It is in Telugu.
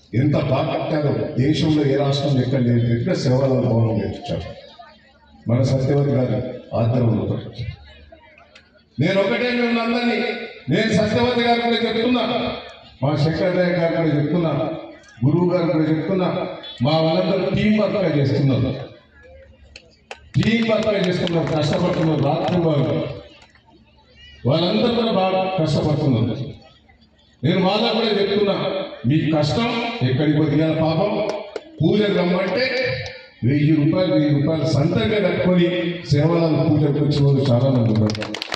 ఎంత బాగా కట్టారో దేశంలో ఏ రాష్ట్రం ఎక్కడ లేదు ఎక్కడ సేవల భవనం తెచ్చారు మన సత్యవతి గారి ఆధ్వర్యంలో కట్టించారు. నేను ఒకటే మిమ్మల్ని అందరినీ నేను సత్యవతి గారు కూడా చెప్తున్నా మా శంకరదయ్య గారు కూడా చెప్తున్నా గురువు గారు కూడా చెప్తున్నా మా వాళ్ళందరూ టీం వర్క్గా చేస్తున్నారు టీం వర్క్గా చేస్తున్నారు కష్టపడుతున్నారు రాత్రి వాళ్ళు వాళ్ళందరూ కూడా బాగా కష్టపడుతున్నారు నేను వాళ్ళకు కూడా చెప్తున్నా మీ కష్టం ఎక్కడికి పోతే పాపం పూజకు రమ్మంటే వెయ్యి రూపాయలు వెయ్యి రూపాయలు సంతంగా కట్టుకొని సేవలను పూజకు వచ్చిన వాళ్ళు చాలా మంది ఉన్నారు